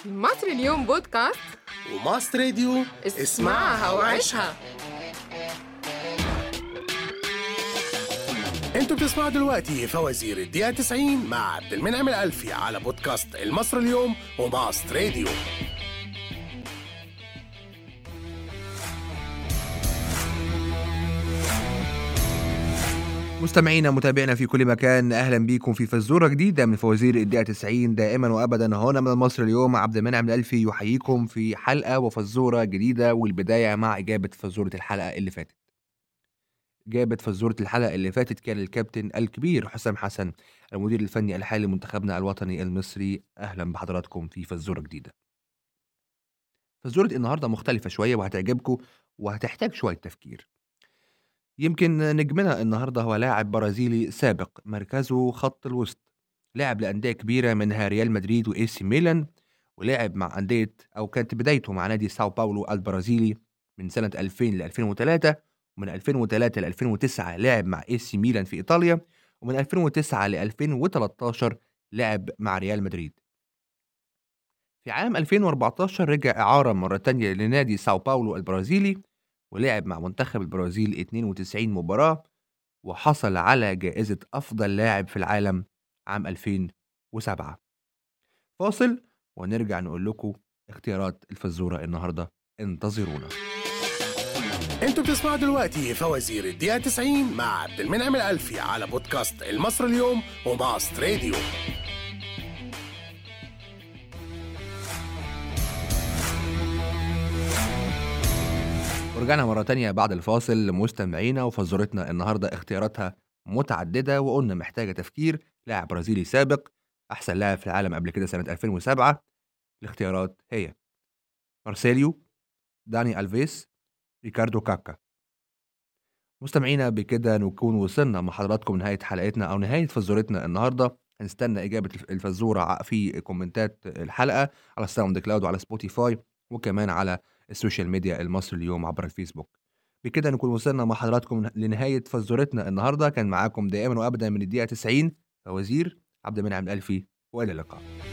مصر اليوم بودكاست وماست راديو اسمعها وعيشها انتوا بتسمعوا دلوقتي فوازير الدقيقة 90 مع عبد المنعم الألفي على بودكاست المصر اليوم وماست راديو مستمعينا متابعينا في كل مكان اهلا بيكم في فزوره جديده من فوازير الدقيقه 90 دائما وابدا هنا من مصر اليوم عبد المنعم الالفي يحييكم في حلقه وفزوره جديده والبدايه مع اجابه فزوره الحلقه اللي فاتت. اجابه فزوره الحلقه اللي فاتت كان الكابتن الكبير حسام حسن المدير الفني الحالي لمنتخبنا الوطني المصري اهلا بحضراتكم في فزوره جديده. فزوره النهارده مختلفه شويه وهتعجبكم وهتحتاج شويه تفكير. يمكن نجمنا النهارده هو لاعب برازيلي سابق مركزه خط الوسط لعب لأندية كبيرة منها ريال مدريد وإي سي ميلان ولعب مع أندية أو كانت بدايته مع نادي ساو باولو البرازيلي من سنة 2000 ل 2003 ومن 2003 ل 2009 لعب مع إي سي ميلان في إيطاليا ومن 2009 ل 2013 لعب مع ريال مدريد في عام 2014 رجع إعارة مرة تانية لنادي ساو باولو البرازيلي ولعب مع منتخب البرازيل 92 مباراة وحصل على جائزة أفضل لاعب في العالم عام 2007 فاصل ونرجع نقول لكم اختيارات الفزورة النهاردة انتظرونا انتوا بتسمعوا دلوقتي فوازير الدقيقة 90 مع عبد المنعم الألفي على بودكاست المصر اليوم وماست راديو ورجعنا مرة تانية بعد الفاصل لمستمعينا وفزورتنا النهاردة اختياراتها متعددة وقلنا محتاجة تفكير لاعب برازيلي سابق أحسن لاعب في العالم قبل كده سنة 2007 الاختيارات هي مارسيليو داني ألفيس ريكاردو كاكا مستمعينا بكده نكون وصلنا مع حضراتكم نهاية حلقتنا أو نهاية فزورتنا النهاردة هنستنى إجابة الفزورة في كومنتات الحلقة على ساوند كلاود وعلى سبوتيفاي وكمان على السوشيال ميديا المصري اليوم عبر الفيسبوك بكده نكون وصلنا مع حضراتكم لنهاية فزورتنا النهاردة كان معاكم دائما وأبدا من الدقيقة 90 فوزير عبد المنعم الألفي وإلى اللقاء